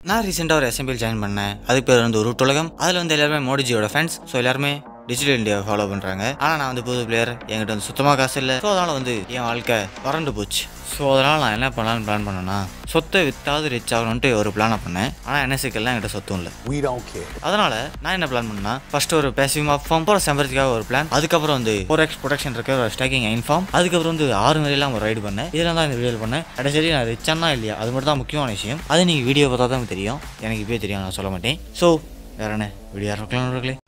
நான் ரீசெண்டாக ஒரு எஸ்எம்பியில் ஜாயின் பண்ணேன் அதுக்கு பேர் வந்து ரூட் உலகம் அதில் வந்து எல்லாருமே மோடிஜியோட ஃபேன்ஸ் ஸோ எல்லாருமே டிஜிட்டல் இந்தியா ஃபாலோ பண்ணுறாங்க ஆனால் நான் வந்து புது பிளேயர் என்கிட்ட வந்து சுத்தமாக காசு இல்லை ஸோ அதனால் வந்து என் வாழ்க்கை வறண்டு போச்சு ஸோ அதனால் நான் என்ன பண்ணலான்னு பிளான் பண்ணேன்னா சொத்தை வித்தாவது ரிச் ஆகணுன்ட்டு ஒரு பிளானை பண்ணேன் ஆனால் என்ன சிக்கல்லாம் என்கிட்ட சொத்தும் இல்லை We don't care. அதனால நான் என்ன பிளான் பண்ணா ஃபர்ஸ்ட் ஒரு பேசிவ் ஆஃப் ஃபார்ம் அப்புறம் சம்பரத்துக்காக ஒரு பிளான் அதுக்கப்புறம் வந்து ஃபோர் எக்ஸ் ப்ரொடக்ஷன் இருக்க ஒரு ஸ்டாக்கிங் இன்ஃபார்ம் அதுக்கப்புறம் வந்து ஆறு மணிலாம் ஒரு ரைடு பண்ணேன் இதெல்லாம் தான் இந்த வீடியோ பண்ணேன் கடைசி நான் ரிச்சானா இல்லையா அது மட்டும் தான் முக்கியமான விஷயம் அது நீங்கள் வீடியோ பார்த்தா தான் தெரியும் எனக்கு இப்பயே தெரியும் நான் சொல்ல மாட்டேன் ஸோ வேற என்ன வீடியோ இருக்கலாம்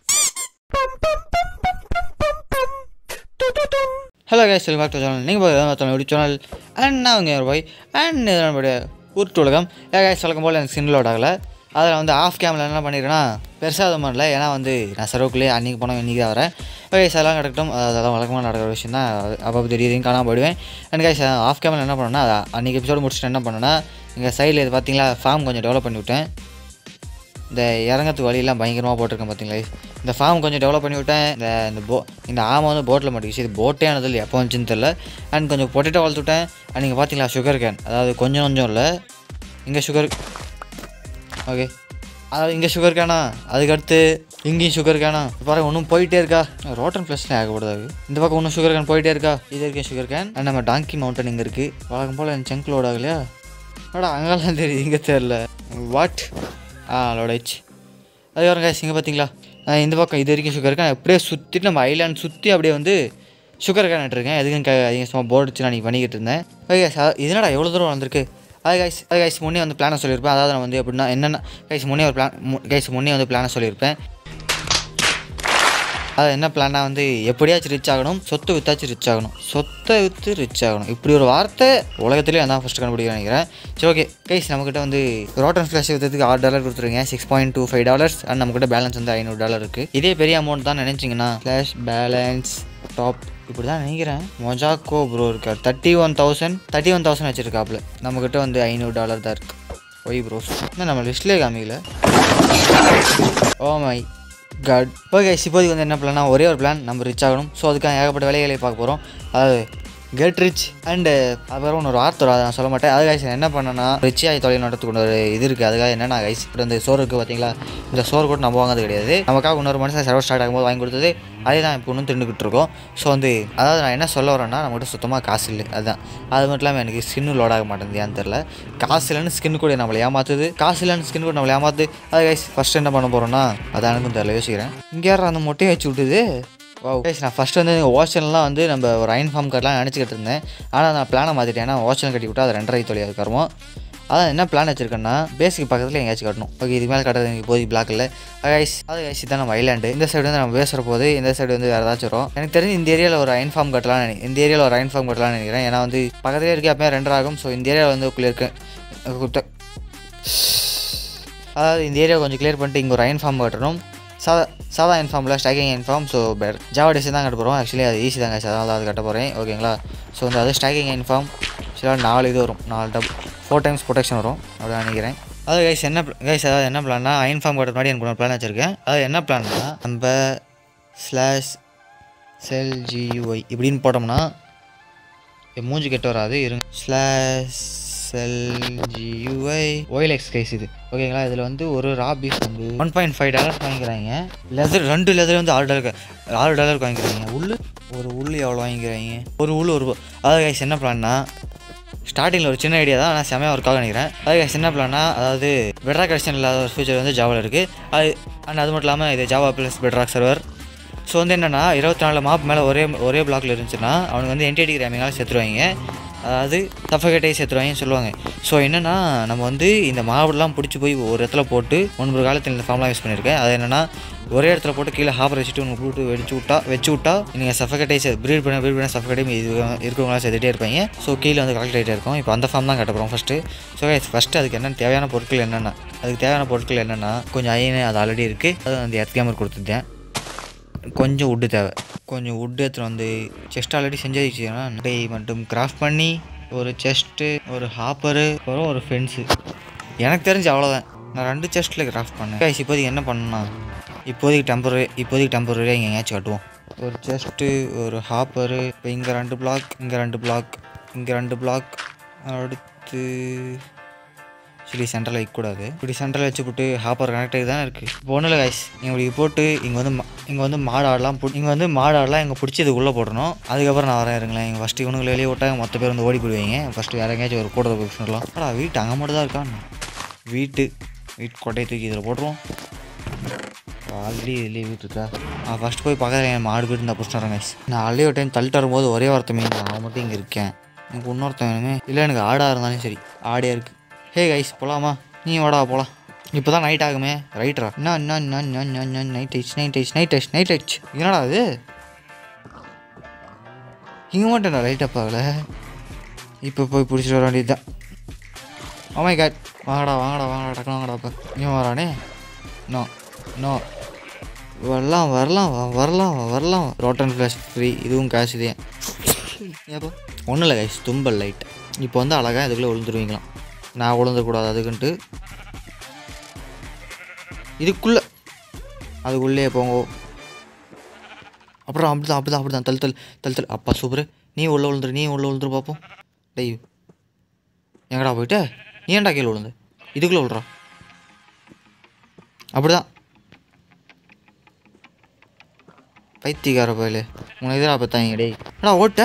hello guys welcome back to channel நீங்கள் பார்த்து யூடியூப் சேனல் அண்ட் நான் உங்கள் பாய் அண்ட் இது நம்மளுடைய ஊர்ட்டு உலகம் ஏ கேஸ் வழக்கம் போல் எனக்கு சின் லோட் ஆகலை அதில் வந்து ஆஃப் கேமில் என்ன பண்ணிக்கிறேன்னா பெருசாக அது பண்ணல ஏன்னா வந்து நான் சர்வுக்குள்ளேயே அன்றைக்கி போனோம் இன்றைக்கி தான் வரேன் ஓகே அதெல்லாம் நடக்கட்டும் அது அதெல்லாம் வழக்கமாக நடக்கிற விஷயம் தான் அப்போ தெரியுதுன்னு காணாமல் போயிடுவேன் அண்ட் கைஸ் ஆஃப் கேமில் என்ன பண்ணேன்னா அது அன்றைக்கி எபிசோடு முடிச்சுட்டு என்ன பண்ணேன்னா இங்கே சைடில் இது பார்த்தீங்களா ஃபார்ம் கொஞ்சம் டெவலப் பண்ணி விட்டேன் இந்த இறங்கத்துக்கு வழியெல்லாம் பயங்கரமாக போட்டிருக்கேன் பார்த்தீங்களா இந்த ஃபார்ம் கொஞ்சம் டெவலப் பண்ணி விட்டேன் இந்த இந்த போ இந்த ஆமை வந்து போட்டில் மாட்டிக்கிச்சு இது போட்டே ஆனதில் எப்போ வந்துச்சுன்னு தெரில அண்ட் கொஞ்சம் பொட்டேட்டோ வளர்த்து விட்டேன் அண்ட் நீங்கள் பார்த்தீங்களா சுகர் கேன் அதாவது கொஞ்சம் கொஞ்சம் இல்லை இங்கே சுகர் ஓகே அதாவது இங்கே சுகர் கேனா அதுக்கடுத்து இங்கேயும் சுகர் கேனா பாருங்க இன்னும் போயிட்டே இருக்கா ரோட்டன் ப்ளஸ்ல ஆகக்கூடாது இந்த பக்கம் இன்னும் சுகர் கேன் போயிட்டே இருக்கா இது இருக்கேன் சுகர் கேன் அண்ட் நம்ம டாங்கி மவுண்டன் இங்கே இருக்குது வழக்கம் போல் எனக்கு செங்க் லோட் ஆகலையா அடா அங்கெல்லாம் தெரியுது இங்கே தெரில வாட் ஆ லோட் ஆயிடுச்சு அது வரங்க இங்கே பார்த்தீங்களா நான் இந்த பக்கம் இது வரைக்கும் சுகர் இருக்கேன் அப்படியே சுற்றிட்டு நம்ம ஐலாண்ட் சுற்றி அப்படியே வந்து சுகர் கேன் நட்டுருக்கேன் எதுக்கும் க அதிகம் சும்மா போர்டு வச்சு நான் நீ பண்ணிக்கிட்டு இருந்தேன் ஓகே சார் இதனடா எவ்வளோ தூரம் வந்திருக்கு அது கைஸ் அது கைஸ் முன்னே வந்து பிளானை சொல்லியிருப்பேன் அதாவது நான் வந்து எப்படின்னா என்னென்ன கைஸ் முன்னே ஒரு பிளான் கைஸ் முன்னே வந்து பிளானை சொல்லியிருப்பேன் அது என்ன பிளான்னா வந்து எப்படியாச்சும் ரிச் ஆகணும் சொத்து வித்தாச்சும் ரிச் ஆகணும் சொத்தை விற்று ரிச் ஆகணும் இப்படி ஒரு வார்த்தை உலகத்துலேயே நான் ஃபஸ்ட்டு கண்டுபிடிக்க நினைக்கிறேன் சரி ஓகே கைஸ் நம்மக்கிட்ட வந்து ரோட்டன் ஃப்ளாஷ் விற்றதுக்கு ஆறு டாலர் கொடுத்துருங்க six point two five dollars and நம்மக்கிட்ட பேலன்ஸ் வந்து ஐநூறு டாலர் இருக்குது இதே பெரிய அமௌண்ட் தான் நினச்சிங்கன்னா ஃப்ளாஷ் பேலன்ஸ் டாப் இப்படி தான் நினைக்கிறேன் மொஜாக்கோ ப்ரோ இருக்கார் thirty one thousand thirty one thousand வச்சுருக்காப்புல நம்மக்கிட்ட வந்து ஐநூறு டாலர் தான் இருக்குது ஒய் ப்ரோஸ் இன்னும் நம்ம லிஸ்ட்லேயே காமிக்கல ஓ மை காட் ஓகே இப்போதைக்கு வந்து என்ன பிளான்னா ஒரே ஒரு பிளான் நம்ம ரிச் ஆகணும் ஸோ அதுக்காக ஏகப்பட்ட வேலைகளை பார்க்க போகிறோம் அதாவது கெட் ரிச் அண்டு அப்புறம் இன்னொரு வார்த்தை வரும் அதை நான் சொல்ல மாட்டேன் அது கைஸ் என்ன பண்ணேன்னா ரிச் ஆகி தொழில் நடத்துக்கு ஒரு இது இருக்குது அதுக்காக என்னென்ன கைஸ் இப்போ இந்த சோறு இருக்குது பார்த்தீங்களா இந்த சோறு கூட நம்ம வாங்குறது கிடையாது நமக்காக இன்னொரு மனுஷன் சர்வ் ஸ்டார்ட் ஆகும்போது வாங்கி கொடுத்தது அதே தான் இப்போ இன்னும் தின்னுக்கிட்டு இருக்கோம் ஸோ வந்து அதாவது நான் என்ன சொல்ல வரேன்னா நம்மகிட்ட சுத்தமாக காசு இல்லை அதுதான் அது மட்டும் இல்லாமல் எனக்கு ஸ்கின்னு லோட் ஆக மாட்டேங்குது ஏன்னு தெரில காசு இல்லைன்னு ஸ்கின் கூட நம்மளை ஏமாத்துது காசு இல்லைன்னு ஸ்கின் கூட நம்மளை ஏமாத்து அது கைஸ் ஃபஸ்ட் என்ன பண்ண போகிறோன்னா அதான் எனக்கும் தெரியல யோசிக்கிறேன் இங்கே யாரும் அந்த மொட்டையை வச்சு விட்டுது வா கைஸ் நான் ஃபஸ்ட்டு வந்து ஓஷன்லாம் வந்து நம்ம ஒரு அயன் ஃபார்ம் கட்டலாம் நினச்சிக்கிட்டு இருந்தேன் ஆனால் நான் பிளானை மாற்றிட்டேன் ஏன்னா ஓஷன் கட்டி விட்டா அது ரெண்டரை தொழில் இருக்கிறோமோ அதான் என்ன பிளான் வச்சிருக்கேன்னா பேசிக் பக்கத்தில் எங்கேயாச்சும் கட்டணும் ஓகே இது மேலே கட்டுறது எனக்கு இப்போதைக்கு பிளாக் இல்லை கைஸ் அது கைஸ் தான் நம்ம ஐலாண்டு இந்த சைடு வந்து நம்ம பேசுகிற போது இந்த சைடு வந்து வேறு ஏதாச்சும் வரும் எனக்கு தெரிஞ்சு இந்த ஏரியாவில் ஒரு அயன் ஃபார்ம் கட்டலாம் நினை இந்த ஏரியாவில் ஒரு அயன் ஃபார்ம் கட்டலாம்னு நினைக்கிறேன் ஏன்னா வந்து பக்கத்துலேயே இருக்க அப்போ ரெண்டர் ஆகும் ஸோ இந்த ஏரியாவில் வந்து உள்ளே இருக்கு குத்த- அதாவது இந்த ஏரியா கொஞ்சம் கிளியர் பண்ணிட்டு இங்கே ஒரு அயன் ஃபார்ம் கட்டணும் சாதா சாதா இன்ஃபார்மில் stacking in farm so per Java design தான் கட்ட போகிறோம் ஆக்சுவலி அது ஈஸி தாங்க அதனால தான் அது கட்ட போகிறேன் ஓகேங்களா ஸோ வந்து அது ஸ்டாக்கிங் இன்ஃபார்ம் சில நாலு இது வரும் நாலு டப் ஃபோர் டைம்ஸ் ப்ரொடெக்ஷன் வரும் அப்படி நினைக்கிறேன் அது கைஸ் என்ன கைஸ் அதாவது என்ன பிளான்னா இன்ஃபார்ம் கட்ட முன்னாடி எனக்கு ஒரு பிளான் வச்சுருக்கேன் அது என்ன பிளான்னா நம்ம ஸ்லாஷ் செல் ஜியூஐ இப்படின்னு போட்டோம்னா என் மூஞ்சி கெட்ட வராது இருங்க ஸ்லாஷ் எல்ஜியூஐ ஒய்எக்ஸ் கைஸ் இது ஓகேங்களா இதில் வந்து ஒரு ரா பீஃப் வந்து ஒன் பாயிண்ட் ஃபைவ் டாலர்ஸ் வாங்கிக்கிறாங்க லெதர் ரெண்டு லெதர் வந்து ஆறு டாலருக்கு ஆறு டாலருக்கு வாங்கிக்கிறாங்க உள்ளு ஒரு உள்ளு எவ்வளோ வாங்கிக்கிறாங்க ஒரு உள்ளு ஒரு அதாவது கைஸ் என்ன பிளான்னா ஸ்டார்டிங்கில் ஒரு சின்ன ஐடியா தான் ஆனால் செமையாக ஒர்க்காக நினைக்கிறேன் அது guys என்ன பிளான்னா அதாவது பெட்ராக் கரெக்ஷன் இல்லாத ஒரு ஃபியூச்சர் வந்து ஜாவாவில் இருக்குது அது அண்ட் அது மட்டும் இல்லாமல் இது Java plus bedrock server so வந்து என்னென்னா இருபத்தி நாலு மாப் மேலே ஒரே ஒரே பிளாக்ல இருந்துச்சுன்னா அவனுக்கு வந்து என்டிடி கிராமிங்கால் செத்துருவாங்க அதாவது சஃபகேட்டை செத்துருவாங்கன்னு சொல்லுவாங்க ஸோ என்னென்னா நம்ம வந்து இந்த மாவுலாம் பிடிச்சி போய் ஒரு இடத்துல போட்டு முன்பு காலத்தில் இந்த ஃபார்ம்லாம் யூஸ் பண்ணியிருக்கேன் அது என்னென்னா ஒரே இடத்துல போட்டு கீழே ஹாப்பர் வச்சுட்டு உங்களுக்கு ப்ளூட்டு வெடிச்சு விட்டா வச்சு விட்டா நீங்கள் சஃபகேட்டை ப்ரீட் பண்ண ப்ரீட் பண்ண சஃபகேட்டை இது இருக்கிறவங்களாம் செத்துட்டே இருப்பாங்க ஸோ கீழே வந்து கலெக்ட் ஆகிட்டே இருக்கும் இப்போ அந்த ஃபார்ம் தான் கட்ட போகிறோம் ஃபஸ்ட்டு ஸோ ஃபஸ்ட்டு அதுக்கு என்னென்ன தேவையான பொருட்கள் என்னென்ன அதுக்கு தேவையான பொருட்கள் என்னென்னா கொஞ்சம் அயன் அது ஆல்ரெடி இருக்குது அது அந்த எர்த் கேமர் கொடுத்துட்டேன் கொஞ்சம் உட்டு தேவை கொஞ்சம் உட்டு எடுத்துகிட்டு வந்து செஸ்ட் ஆல்ரெடி செஞ்சு வச்சுன்னா டை மட்டும் கிராஃப்ட் பண்ணி ஒரு செஸ்ட்டு ஒரு ஹாப்பரு அப்புறம் ஒரு ஃபென்ஸு எனக்கு தெரிஞ்சு அவ்வளோதான் நான் ரெண்டு செஸ்ட்டில் கிராஃப்ட் பண்ணேன் கைஸ் இப்போதைக்கு என்ன பண்ணணும்னா இப்போதைக்கு டெம்பரரி இப்போதைக்கு டெம்பரரியாக இங்கே எங்கேயாச்சும் கட்டுவோம் ஒரு செஸ்ட்டு ஒரு ஹாப்பரு இப்போ இங்கே ரெண்டு பிளாக் இங்கே ரெண்டு பிளாக் இங்கே ரெண்டு பிளாக் அடுத்து சரி சென்டரில் வைக்கக்கூடாது இப்படி சென்டரில் வச்சு போட்டு ஹாப்பர் கனெக்ட் ஆகி தானே இருக்குது இப்போ ஒன்றும் இல்லை கைஸ் இங்கே இப்படி போட்டு இங்கே வந்து இங்கே வந்து மாடு ஆடலாம் இங்கே வந்து மாடு ஆடலாம் இங்கே பிடிச்சி இதுக்குள்ளே போடணும் அதுக்கப்புறம் நான் வரேன் இருங்களேன் இங்கே ஃபஸ்ட்டு இவனுங்களை வெளியே விட்டாங்க மற்ற பேர் வந்து ஓடி போயிடுவீங்க ஃபஸ்ட்டு வேறு எங்கேயாச்சும் ஒரு கூட்டத்தை போய் சொல்லலாம் ஆனால் வீட்டு அங்கே மட்டும் தான் இருக்கான் வீட்டு வீட்டு கொட்டையை தூக்கி இதில் போட்டுருவோம் ஆல்ரெடி இதுலேயே வீட்டு இருக்கா நான் ஃபஸ்ட்டு போய் பக்கத்தில் என் மாடு போயிட்டு இந்த பிடிச்சிட்டு வரேன் guys. நான் ஆல்ரெடி ஒரு டைம் தள்ளிட்டு வரும்போது ஒரே வார்த்தை மீன் நான் மட்டும் இங்கே இருக்கேன் எனக்கு இன்னொருத்தன் வேணுமே இல்லை எனக்கு ஆடாக இருந்தாலும் சரி ஆடே இருக்குது ஹே கைஸ் போகலாமா நீ வாடா போகலாம் இப்போ தான் நைட் ஆகுமே ரைட்ரா என்ன என்ன என்ன என்ன என்ன என்ன நைட் ஆயிடுச்சு நைட் ஆயிடுச்சு நைட் ஆயிடுச்சு நைட் ஆயிடுச்சு என்னடா அது இங்கே மட்டும் நான் லைட் அப் ஆகலை இப்போ போய் பிடிச்சிட்டு வர வேண்டியது தான் ஆமாம் கேட் வாங்கடா வாங்கடா வாங்கடா டக்கு வாங்கடா இப்போ இவன் வரானே நோ நோ வரலாம் வரலாம் வா, வரலாம் வா, வரலாம் ரோட்டன் ஃப்ளாஷ் ஃப்ரீ இதுவும் காசு இதே ஏப்போ ஒன்றும் இல்லை கைஸ் தும்பல் லைட் இப்போ வந்து அழகாக இதுக்குள்ளே விழுந்துருவீங்களாம் நான் விழுந்துடக்கூடாது அதுக்குன்ட்டு இதுக்குள்ளே அதுக்குள்ளேயே போங்க அப்புறம் அப்படி தான் அப்படி தான் அப்படி தான் தள் தள் தள் தள் அப்பா சூப்பர் நீ உள்ள விழுந்துரு நீ உள்ள விழுந்துரு பார்ப்போம் டெய் எங்கடா போயிட்ட நீ ஏன்டா கீழே விழுந்து இதுக்குள்ளே விழுறா அப்படிதான் பைத்தியக்கார போயில உனக்கு எதிராக பார்த்தாங்க டேய் அடா ஓட்ட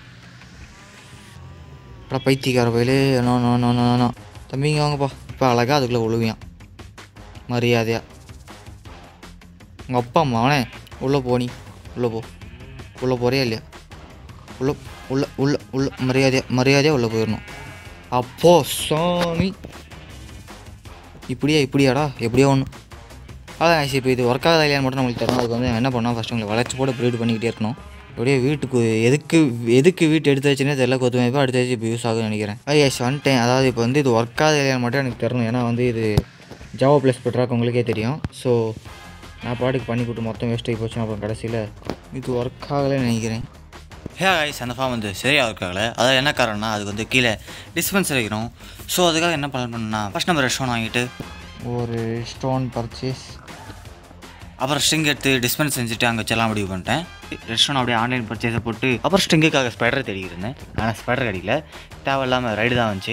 அடா பைத்தியக்கார போயிலே no no no no no தம்பிங்க வாங்கப்பா இப்போ அழகா அதுக்குள்ளே விழுவியான் மரியாதையா உங்கள் அப்பா அம்மா அவனே உள்ளே போ நீ உள்ளே போ உள்ளே போறியா இல்லையா உள்ள உள்ள உள்ள உள்ள மரியாதையா மரியாதையாக உள்ளே போயிடணும் அப்போ சாமி இப்படியா இப்படியாடா எப்படியோ ஒன்று அதான் ஆச்சு இப்போ இது ஒர்க் ஆகுதா இல்லையான்னு மட்டும் நம்மளுக்கு தரணும் அதுக்கு வந்து என்ன பண்ணோம் ஃபஸ்ட்டு உங்களை வளர்ச்சி போட ப்ரீட் பண்ணிக்கிட்டே இருக்கணும் அப்படியே வீட்டுக்கு எதுக்கு எதுக்கு வீட்டு எடுத்து வச்சுனே தெரியல கொத்து வைப்பா எடுத்து வச்சு இப்போ யூஸ் ஆகும்னு நினைக்கிறேன் ஐயாஸ் வந்துட்டேன் அதாவது இப்போ வந்து இது ஒர்க் ஆகுதா இல்லையான்னு மட்டும் எனக்கு தரணும் ஏன்னா வந்து இது ஜாவா ப்ளஸ் பெட்ராக் உங்களுக்கே தெரியும் ஸோ நான் பாட்டுக்கு பண்ணி கொடுத்து மொத்தம் வேஸ்ட் ஆகி போச்சு அப்புறம் கடைசியில் இது ஒர்க் ஆகலைன்னு நினைக்கிறேன் ஹே ஐஸ் அந்த ஃபார்ம் வந்து சரியாக இருக்காங்களே அதாவது என்ன காரணம்னா அதுக்கு வந்து கீழே டிஸ்பென்சர் வைக்கணும் ஸோ அதுக்காக என்ன பிளான் பண்ணா ஃபஸ்ட் நம்ம ரெஸ்டாரண்ட் வாங்கிட்டு ஒரு ஸ்டோன் பர்ச்சேஸ் அப்புறம் ஸ்ட்ரிங் எடுத்து டிஸ்பென்ஸ் செஞ்சுட்டு அங்கே வச்செல்லாம் முடிவு பண்ணிட்டேன் ரெஸ்டாரண்ட் அப்படியே ஆன்லைன் பர்ச்சேஸை போட்டு அப்புறம் ஸ்ட்ரிங்குக்காக ஸ்பைடர் தேடிக்கிட்டு இருந்தேன் ஆனால் ஸ்பைடர் கிடைக்கல தேவையில்லாமல் ரைடு தான் வந்துச்சு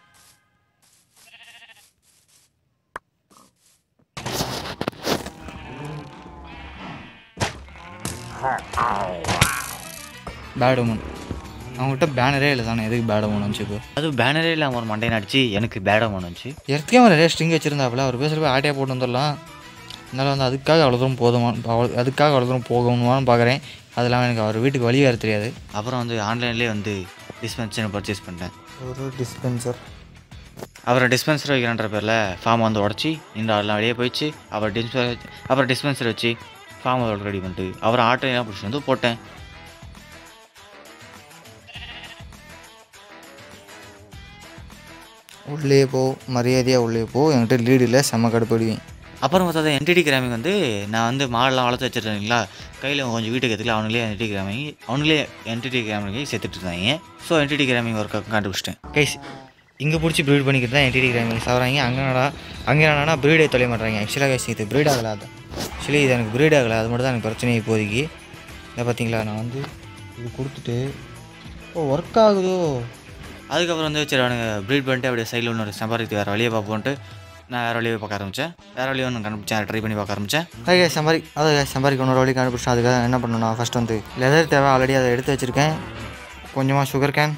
பேட் உமன் அவங்ககிட்ட பேனரே இல்லை தானே எதுக்கு பேட் உமன் வந்துச்சு இப்போ அது பேனரே இல்லாமல் ஒரு மண்டையை அடிச்சு எனக்கு பேடம் வந்துச்சு ஏற்கனவே அவன் நிறைய ஸ்ட்ரிங் வச்சுருந்தாப்புல அவர் பேசுகிறப்ப ஆட்டையாக போட்டு வந்துடலாம் அதனால் வந்து அதுக்காக அவ்வளோ தூரம் போதுமா அவ்வளோ அதுக்காக அவ்வளோ தூரம் போகணுமான்னு பார்க்குறேன் அது இல்லாமல் எனக்கு அவர் வீட்டுக்கு வழி வேறு தெரியாது அப்புறம் வந்து ஆன்லைன்லேயே வந்து டிஸ்பென்சர் பர்ச்சேஸ் பண்ணிட்டேன் ஒரு டிஸ்பென்சர் அப்புறம் டிஸ்பென்சர் வைக்கிறன்ற பேரில் ஃபார்ம் வந்து உடச்சி இந்த ஆள்லாம் வெளியே போயிடுச்சு அப்புறம் டிஸ்பென்சர் அப்புறம் டிஸ்பென்சர் வச்சு ஃபார்ம் அதோட ரெடி பண்ணிட்டு அப்புறம் ஆட்டையெல்லாம் பிடிச்சி வந்து போட்டேன் உள்ளே போ மரியாதையாக உள்ளே போ என்கிட்ட லீடு இல்லை செம்ம கடுப்படுவேன் அப்புறம் பார்த்தா என்டிடி கிராமிங் வந்து நான் வந்து மாடெல்லாம் வளர்த்து வச்சுருந்தேங்களா கையில் கொஞ்சம் வீட்டுக்கு எடுத்துக்கல அவனுங்களே என்டிடி கிராமிங் அவனுங்களே என்டிடி கிராமிங் சேர்த்துட்டு இருந்தாங்க ஸோ என்டிடி கிராமிங் ஒர்க்கை கண்டுபிடிச்சிட்டேன் கைஸ் இங்கே பிடிச்சி ப்ரீட் பண்ணிக்கிட்டு தான் என்டிடி கிராமிங் சாப்பிட்றாங்க அங்கே என்னடா அங்கே என்னன்னா ப்ரீடே தொலைய மாட்டாங்க ஆக்சுவலாக கைஸ் இது ப்ரீட் ஆகலை அது ஆக்சுவலி இது எனக்கு ப்ரீட் ஆகலை அது மட்டும் தான் எனக்கு பிரச்சனை இப்போதைக்கு இதை பார்த்தீங்களா நான் வந்து இது கொடுத்துட்டு ஓ ஒர்க் ஆகுதோ அதுக்கப்புறம் வந்து சரி அவனுங்க ப்ரீட் பண்ணிட்டு அப்படியே சைடில் ஒன்று சம்பாதித்து வேறு வழியை பார்ப்போன்ட்டு நான் வேறு வழியை பார்க்க ஆரம்பித்தேன் வேறு வழியை ஒன்று கண்டுபிடிச்சேன் ட்ரை பண்ணி பார்க்க ஆரம்பித்தேன் ஓகே சம்பாரி அதாவது சம்பாரிக்கு இன்னொரு வழி கண்டுபிடிச்சேன் அதுக்காக என்ன பண்ணணும் ஃபஸ்ட் வந்து லெதர் தேவை ஆல்ரெடி அதை எடுத்து வச்சுருக்கேன் கொஞ்சமாக சுகர் கேன்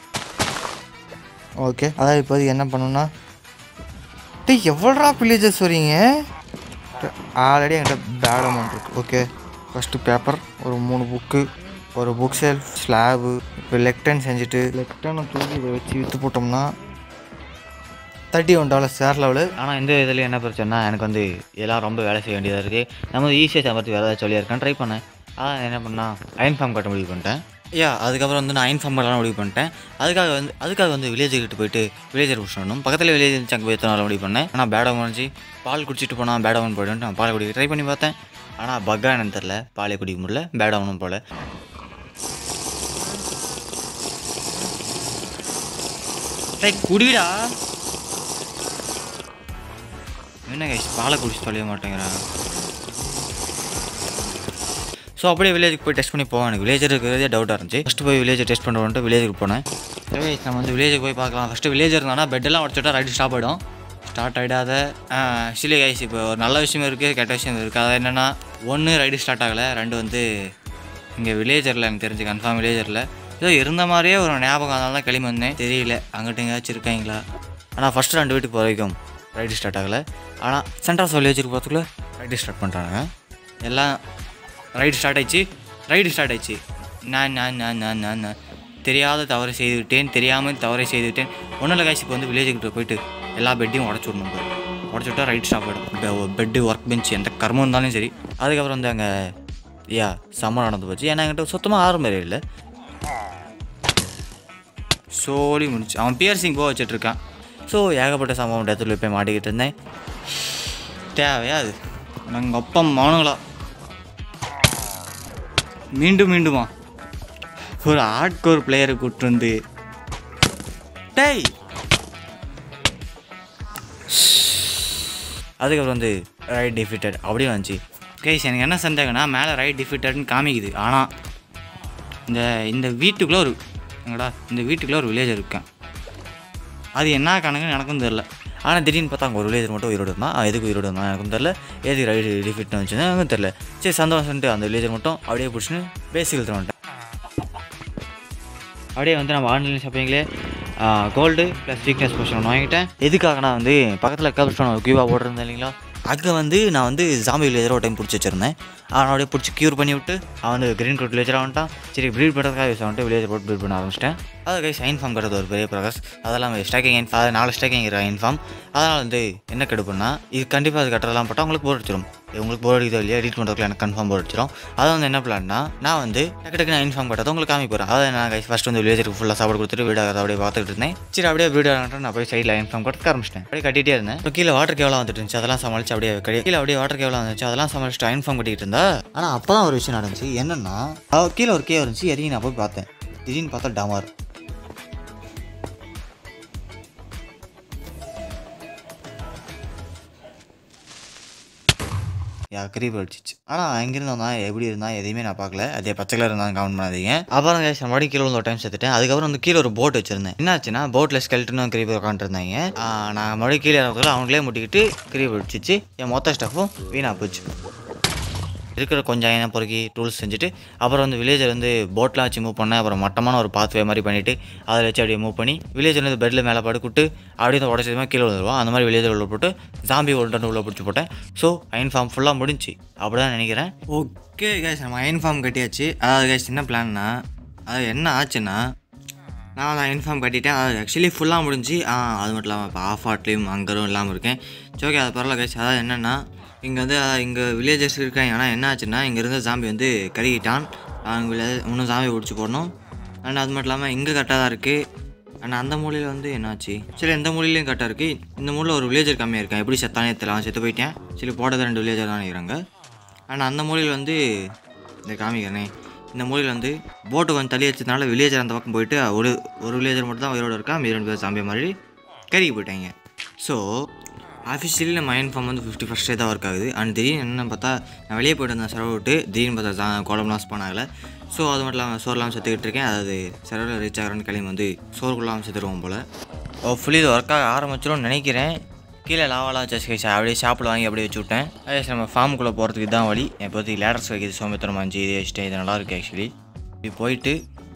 ஓகே அதாவது இப்போதைக்கு என்ன பண்ணணும்னா டேய் எவ்வளோடா வில்லேஜஸ் வரீங்க ஆல்ரெடி என்கிட்ட பேட் அமௌண்ட் இருக்குது ஓகே ஃபஸ்ட்டு பேப்பர் ஒரு மூணு புக்கு ஒரு புக் செல்ஃப் ஸ்லாபு இப்போ லெக்டன் செஞ்சுட்டு லெக்டனை தூக்கி இதை வச்சு விற்று போட்டோம்னா தேர்ட்டி ஒன் டாலர்ஸ் வேறு லெவலு ஆனால் இந்த இதில் என்ன பிரச்சனைனா எனக்கு வந்து இதெல்லாம் ரொம்ப வேலை செய்ய வேண்டியதாக இருக்குது நம்ம வந்து ஈஸியாக சம்பாதிச்சு வேறு ஏதாவது சொல்லியா இருக்கான்னு ட்ரை பண்ணேன் அதான் என்ன பண்ணா அயன் ஃபார்ம் கட்ட முடிவு பண்ணிட்டேன் யா அதுக்கப்புறம் வந்து நான் அயன் ஃபார்ம் கட்டலாம் முடிவு பண்ணிட்டேன் அதுக்காக வந்து அதுக்காக வந்து வில்லேஜுக்கிட்ட போயிட்டு வில்லேஜர் பிடிச்சணும் பக்கத்தில் வில்லேஜ் இருந்துச்சு அங்கே போய் எத்தனை முடிவு பண்ணேன் ஆனால் பேடவன் வந்துச்சு பால் குடிச்சிட்டு போனால் பேடவன் போய்ட்டு நான் பால் குடிக்க ட்ரை பண்ணி பார்த்தேன் ஆனால் பக்கா என்னன்னு தெரில பாலே குடிக்க முடியல பேடவனும் போல டேய் குடிடா என்ன கைஸ் பாலை குடிச்சு தொலைய மாட்டேங்கிறான் ஸோ அப்படியே வில்லேஜுக்கு போய் டெஸ்ட் பண்ணி போவேன் எனக்கு வில்லேஜர் இருக்கிறதே டவுட்டாக இருந்துச்சு ஃபஸ்ட்டு போய் வில்லேஜ் டெஸ்ட் பண்ணுறோன்ட்டு வில்லேஜுக்கு போனேன் சரி நம்ம வந்து வில்லேஜுக்கு போய் பார்க்கலாம் ஃபஸ்ட்டு வில்லேஜர் இருந்தானா பெட்டெல்லாம் உடச்சுட்டா ரைட்டு ஸ்டாப் ஆகிடும் ஸ்டார்ட் ஆகிடாத ஆக்சுவலி கைஸ் இப்போ ஒரு நல்ல விஷயம் இருக்குது கெட்ட விஷயம் இருக்குது அது என்னென்னா ஒன்று ரைடு ஸ்டார்ட் ஆகலை ரெண்டு வந்து இங்கே வில்லேஜரில் எனக்கு தெரிஞ்சு கன்ஃபார்ம் வில்லேஜரில் ஏதோ இருந்த மாதிரியே ஒரு ஞாபகம் அதனால தான் கிளம்பி வந்தேன் தெரியல அங்கிட்ட எங்கேயாச்சும் இருக்காங்களா ஆனால் ஃபஸ்ட்டு ரெண்டு வீட்டுக்கு போகிற வரைக்கும் ரைடு ஸ்டார்ட் ஆகலை ஆனால் சென்ட்ராஸ் வில்லேஜுக்கு போகிறதுக்குள்ள ரைடு ஸ்டார்ட் பண்ணுறாங்க எல்லாம் ரைடு ஸ்டார்ட் ஆயிடுச்சு ரைடு ஸ்டார்ட் ஆயிடுச்சு நான் நான் நான் நான் நான் நான் தெரியாத தவறை செய்து விட்டேன் தெரியாமல் தவறை செய்து விட்டேன் ஒன்றும் இல்லை காய்ச்சி இப்போ வந்து வில்லேஜுக்கிட்ட போயிட்டு எல்லா பெட்டையும் உடச்சி விடணும் பாரு உடச்சி விட்டா ரைட் ஸ்டாப் ஆகிடும் பெட்டு ஒர்க் பெஞ்ச் எந்த கர்மம் இருந்தாலும் சரி அதுக்கப்புறம் வந்து அங்கே யா செம்ம நடந்து போச்சு ஏன்னா என்கிட்ட சுத்தமாக ஆறு மாதிரி இல்லை சோழி முடிச்சு அவன் பியர்சிங் போக வச்சுட்டு இருக்கான் ஸோ ஏகப்பட்ட சம்பவம் இடத்துல போய் மாட்டிக்கிட்டு இருந்தேன் தேவையா அது நாங்கள் அப்பம் மானுங்களா மீண்டும் மீண்டுமா ஒரு ஆட்கோர் பிளேயரை கூப்பிட்டு வந்து டேய் அதுக்கப்புறம் வந்து ரைட் டிஃபிட்டட் அப்படியே வந்துச்சு கைஸ் எனக்கு என்ன சந்தேகம்னா மேலே ரைட் டிஃபிட்டட்னு காமிக்குது ஆனால் இந்த இந்த வீட்டுக்குள்ளே ஒரு எங்கடா இந்த வீட்டுக்குள்ளே ஒரு வில்லேஜர் இருக்கேன் அது என்ன கணக்குன்னு எனக்கும் தெரில ஆனால் திடீர்னு பார்த்தா அங்கே ஒரு வில்லேஜர் மட்டும் உயிரோடு இருந்தான் அவன் எதுக்கு உயிரோடு இருந்தான் எனக்கும் தெரில எதுக்கு ரைடு டிஃபிட்னு வந்துச்சுன்னு எனக்கும் தெரில சரி சந்தோஷம்ட்டு அந்த வில்லேஜர் மட்டும் அப்படியே பிடிச்சின்னு பேசிக்கிட்டு வந்துட்டேன் அப்படியே வந்து நம்ம ஆன்லைன் ஷாப்பிங்லேயே கோல்டு ப்ளஸ் வீக்னஸ் போஷன் ஒன்று வாங்கிட்டேன் எதுக்காக நான் வந்து பக்கத்தில் கப் ஸ்டோன் கியூவா போட்டிருந்தேன் இல்லைங்களா அங்கே வந்து நான் வந்து ஜாம்பி வில்லேஜர் ஒரு டைம் பிடிச்சி வச்சிருந்தேன் அவனை அப்படியே பிடிச்சி க்யூர் பண்ணி விட்டு அவன் வந்து க்ரீன் கோட் வில்லேஜராக வந்துட்டான் சரி ப்ரீட் பண்ணுறதுக்காக யூஸ் வந்துட்டு வில்லேஜர் போட்டு ப்ரீட் பண்ண ஆரம்பிச்சிட்டேன் அது கை சைன் ஃபார்ம் கட்டுறது ஒரு பெரிய ப்ராசஸ் அதெல்லாம் ஸ்டாக்கிங் இன்ஃபார்ம் அது நாலு ஸ்டாக்கிங் இருக்கிற இன்ஃபார்ம் அதனால் வந்து என்ன கெடுப்புன்னா இது கண்டிப்பாக அது கட்டுறதெல்லாம் போட்டால் உங்களுக்கு போர் அடிச்சிடும் உங்களுக்கு போர் அடிக்குதோ இல்லையா எடிட் பண்ணுறதுக்கு எனக்கு கன்ஃபார்ம் போர் அடிச்சிடும் அதை வந்து என்ன பிளான்னா நான் வந்து டக்கு டக்கு நான் இன்ஃபார்ம் கட்டதை உங்களுக்கு காமி போகிறேன் அதை நான் கைஸ் ஃபஸ்ட் வந்து வில்லேஜருக்கு ஃபுல்லாக சாப்பாடு கொடுத்துட்டு வீடு அதை அப்படியே பார்த்துட்டு இருந்தேன் சரி அப்படியே வீடு நான் போய் சைடில் இன்ஃபார்ம் கட்ட ஆரம்பிச்சிட்டேன் அப்படியே கட்டிகிட்டே இருந்தேன் அப்புறம் கீழே வாட்டர் கேவலாக வந்துட்டு இருந்துச்சு அதெல்லாம் சமாளிச்சு அப்படியே கடி கீழே அப்படியே வாட்டர் கேவலாக வந்துச்சு அதெல்லாம் சமாளிச்சுட்டு இன்ஃபார்ம் கட்டிட்டு இருந்தா ஆனால் அப்போ தான் ஒரு விஷயம் நடந்துச்சு என்னன்னா அவ கீழே ஒரு கேவ் இருந்துச்சு இறங்கி நான் போய் பார்த்தேன் திடீர்னு பார்த்தா டமார் யா கிரீப் அடிச்சிச்சு ஆனால் அங்கிருந்து வந்தான் எப்படி இருந்தால் எதையுமே நான் பார்க்கல அதே பச்சை கலர் இருந்தாலும் கவுண்ட் பண்ணாதீங்க அப்புறம் guys, நான் மறுபடியும் கீழே வந்து ஒரு டைம் சேர்த்துட்டேன் அதுக்கப்புறம் வந்து கீழே ஒரு போட் வச்சிருந்தேன் என்னாச்சுன்னா போட்டில் ஸ்கெல்ட்டும் கிரீப் உட்காந்துருந்தாங்க நான் மறுபடியும் கீழே இறங்குறதுல அவங்களே முட்டிக்கிட்டு கிரீப் அடிச்சிச்சு என் மொத்த ஸ்டஃப்பும் வீணாக போச்சு இருக்கிற கொஞ்சம் என்ன பொறுக்கி டூல்ஸ் செஞ்சுட்டு அப்புறம் வந்து வில்லேஜர் வந்து போட்லாம் வச்சு மூவ் பண்ணேன் அப்புறம் மட்டமான ஒரு பாத்வே மாதிரி பண்ணிவிட்டு அதை வச்சு அப்படியே மூவ் பண்ணி வில்லேஜர் வந்து பெட்டில் மேலே படுக்கிட்டு அப்படியே உடச்சது மாதிரி கீழே விழுந்துருவோம் அந்த மாதிரி வில்லேஜர் உள்ள போட்டு ஜாம்பி ஒன்று உள்ள பிடிச்சி போட்டேன் ஸோ அயன் ஃபார்ம் ஃபுல்லாக முடிஞ்சு அப்படி தான் நினைக்கிறேன் ஓகே கேஸ் நம்ம அயன் ஃபார்ம் கட்டியாச்சு அதாவது கேஸ் என்ன பிளான்னா அது என்ன ஆச்சுன்னா நான் அதை இன்ஃபார்ம் கட்டிட்டேன் அது ஆக்சுவலி ஃபுல்லாக முடிஞ்சு ஆ அது மட்டும் இல்லாமல் இப்போ ஆஃப் ஆட்லேயும் அங்கரும் இல்லாமல் இருக்கேன் சரி ஓகே அது பரவாயில்ல கைஸ் அதாவது என்னென்னா இங்கே வந்து இங்கே வில்லேஜஸ் இருக்காங்க ஆனால் என்ன ஆச்சுன்னா இங்கே இருந்த ஜாம்பி வந்து கருகிட்டான் அவங்க வில்லேஜ் இன்னும் ஜாம்பி பிடிச்சி போடணும் அண்ட் அது மட்டும் இல்லாமல் இங்கே கரெக்டாக தான் இருக்குது அண்ட் அந்த மூலையில் வந்து என்னாச்சு சரி இந்த மூலையிலையும் கரெக்டாக இருக்குது இந்த மூலையில் ஒரு வில்லேஜர் கம்மியாக இருக்கேன் எப்படி செத்தானே தெரியல அவன் செத்து போயிட்டேன் சரி போட்டது ரெண்டு வில்லேஜர் தான் இருக்கிறாங்க ஆனால் அந்த மூலையில் வந்து இந்த காமிக்கிறேனே இந்த மூலையில் வந்து போட்டு கொஞ்சம் தள்ளி வச்சதுனால வில்லேஜர் அந்த பக்கம் போயிட்டு ஒரு ஒரு வில்லேஜர் மட்டும் தான் உயிரோட இருக்கா மீதி ரெண்டு பேர் சாம்பிய மாதிரி கருகி போயிட்டாங்க ஸோ ஆஃபிஷியலி நம்ம இன்ஃபார்ம் வந்து ஃபிஃப்டி ஃபஸ்ட்டே தான் ஒர்க் ஆகுது அண்ட் திடீர்னு என்னன்னு பார்த்தா நான் வெளியே போயிட்டு இருந்தேன் சர்வர் விட்டு திடீர்னு பார்த்தா ஜா குழம்புலாம் ஸ்பான் ஆகலை ஸோ அது மட்டும் இல்லாமல் சோறுலாம் செத்துக்கிட்டு இருக்கேன் அதாவது சர்வரில் ரீச் ஆகிறேன்னு கிளம்பி வந்து சோறுக்குள்ளாமல் செத்துருவோம் போல் ஃபுல்லி இது ஒர்க் ஆக ஆரம்பிச்சிடும்னு நினைக்கிறேன் கீழே லாவாலாம் வச்சு கைஸ் அப்படியே ஷாப்பில் வாங்கி அப்படியே வச்சு விட்டேன் அதே நம்ம ஃபார்முக்குள்ளே போகிறதுக்கு தான் வழி இப்போதைக்கு லேடர்ஸ் வைக்கிறது சோம்பேத்தனமா இருந்துச்சு இதே வச்சுட்டேன் இது நல்லா இருக்குது ஆக்சுவலி இப்படி போயிட்டு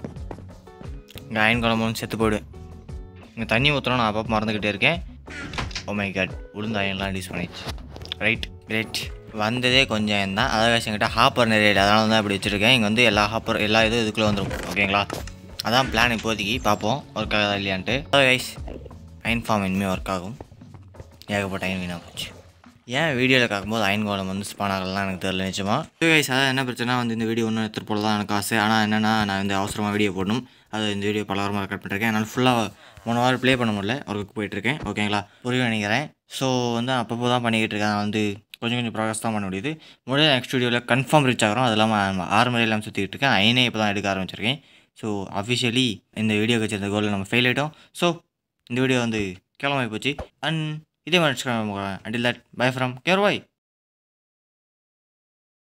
இங்கே அயன் குழம்பு செத்து போயிடுவேன் இங்கே தண்ணி ஊற்றணும் நான் அப்பப்போ மறந்துக்கிட்டே இருக்கேன் ஓ மை காட் உளுந்த அயன்லாம் டிஸ் பண்ணிடுச்சு ரைட் கிரேட் வந்ததே கொஞ்சம் தான் அதாவது என்கிட்ட ஹாப்பர் நிறைய இல்லை அதனால தான் இப்படி வச்சுருக்கேன் இங்கே வந்து எல்லா ஹாப்பர் எல்லா இதுவும் இதுக்குள்ளே வந்துடும் ஓகேங்களா அதான் பிளான் இப்போதைக்கு பார்ப்போம் ஒர்க் ஆகுதா இல்லையான்ட்டு அதாவது கைஸ் அயன் ஃபார்ம் இனிமேல் ஒர்க் ஆகும் ஏகப்பட்ட அயன் வீணாக போச்சு ஏன் வீடியோவில் பார்க்கும்போது அயன் கோலம் வந்து ஸ்பான் ஆகலாம் எனக்கு தெரியல நிச்சயமா கைஸ் அதான் என்ன பிரச்சனை வந்து இந்த வீடியோ ஒன்று எடுத்துகிட்டு போல தான் எனக்கு ஆசை ஆனால் என்னென்னா நான் வந்து அவசரமாக வீடியோ போடணும் அது இந்த வீடியோ பல வாரமாக ரெக்கார்ட் பண்ணிருக்கேன் என்னால் ஃபுல்லாக மூணு வாரம் ப்ளே பண்ண முடியல ஒர்க்குக்கு போயிட்டுருக்கேன் ஓகேங்களா புரியும் நினைக்கிறேன் ஸோ வந்து அப்பப்போ தான் பண்ணிக்கிட்டு இருக்கேன் நான் வந்து கொஞ்சம் கொஞ்சம் ப்ராக்ரஸ் தான் பண்ண முடியுது முடிஞ்ச நெக்ஸ்ட் ஸ்டுடியோவில் கன்ஃபார்ம் ரீச் ஆகிறோம் அது இல்லாமல் ஆறு மணி எல்லாம் சுற்றிக்கிட்டு இருக்கேன் ஐனே இப்போ தான் எடுக்க ஆரம்பிச்சிருக்கேன் ஸோ அஃபிஷியலி இந்த வீடியோ வச்சிருந்த கோலில் நம்ம ஃபெயில் ஆகிட்டோம் ஸோ இந்த வீடியோ வந்து கேவலமாகி போச்சு அண்ட் இதே மாதிரி until that by from care bye